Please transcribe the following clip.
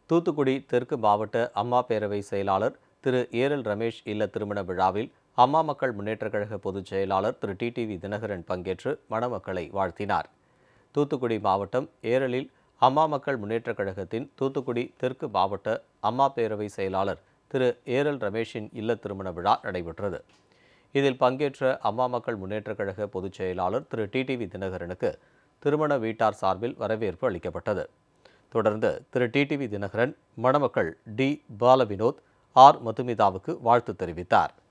தூத்துக்குடி தெற்கு மாவட்ட அம்மா பேரவை செயலாளர் திரு ஏரல் ரமேஷ் இல்ல திருமண விழாவில் அம்மா மக்கள் முன்னேற்றக் கழக பொதுச் செயலாளர் திரு டிடிவி தினகரன் பங்கேற்று மணமக்களை வாழ்த்தினார் தூத்துக்குடி மாவட்டம் ஏரலில் அம்மா மக்கள் முன்னேற்றக் கழகத்தின் தூத்துக்குடி தெற்கு மாவட்ட அம்மா பேரவை செயலாளர் திரு ஏரல் ரமேஷின் இல்ல திருமண விழா நடைபெற்றது இதில் பங்கேற்ற அம்மா மக்கள் முன்னேற்றக் கழக பொதுச் செயலாளர் திரு டிடிவி தினகரனுக்கு திருமண வீட்டார் சார்பில் வரவேற்பு அளிக்கப்பட்டது தொடர்ந்து திரு டிடிவி தினகரன் மணமக்கள் டி பாலவினோத் ஆர் மதுமிதாவுக்கு வாழ்த்து தெரிவித்தார்